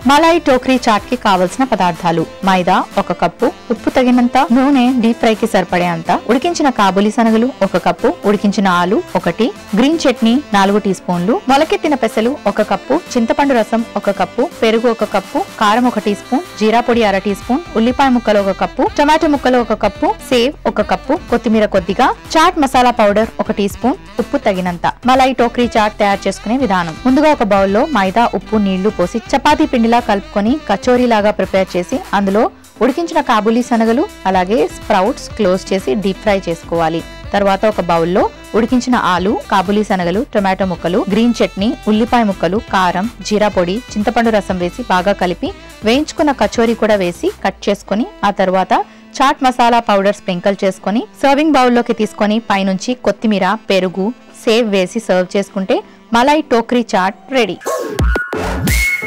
malai టోక్రీ chat కి కావలసిన పదార్థాలు మైదా ఒక కప్పు ఉప్పు తగినంత నూనె డీప్ ఫ్రై కి సరిపడే అంత ఉడికించిన కాబూలి శనగలు ఒక కప్పు ఉడికించిన ఆలు ఒకటి గ్రీన్ చట్నీ నాలుగు టీ స్పూన్లు మొలకెత్తిన పెసలు ఒక కప్పు చింతపండు రసం ఒక కప్పు పెరుగు ఒక కప్పు కారం ఒక టీ స్పూన్ జీరా పొడి అర టీ స్పూన్ ఉల్లిపాయ ముక్కలు ఒక కప్పు టమాటో ముక్కలు ఒక కప్పు సేవ్ ఒక కప్పు కొత్తిమీర కొద్దిగా చాట్ మసాలా పౌడర్ ఒక టీ స్పూన్ ఉప్పు తగినంత మలాయి టోక్రీ చాట్ తయారు చేసుకునే విధానం ముందుగా ఒక బౌల్లో మైదా ఉప్పు నీళ్లు పోసి చపాతీ పిండిలా కలుపుకొని కచోరీ లాగా ప్రిపేర్ చేసి అందులో ఉడికించిన కాబూలీ శనగలు అలాగే స్ప్రౌట్స్ క్లోజ్ చేసి డీప్ ఫ్రై చేసుకోవాలి తర్వాత ఒక బౌల్లో ఉడికించిన ఆలు కాబూలీ శనగలు టొమాటో ముక్కలు గ్రీన్ చట్నీ ఉల్లిపాయ ముక్కలు కారం జీరా పొడి చింతపండు రసం వేసి బాగా కలిపి వేయించుకున్న కచోరీ కూడా వేసి కట్ చేసుకొని ఆ తర్వాత చాట్ మసాలా పౌడర్ స్ప్రింకల్ చేసుకొని సర్వింగ్ బౌల్లోకి తీసుకొని పైనుంచి కొత్తిమీర పెరుగు సేవ్ వేసి సర్వ్ చేసుకుంటే మలై టోక్రీ చాట్ రెడీ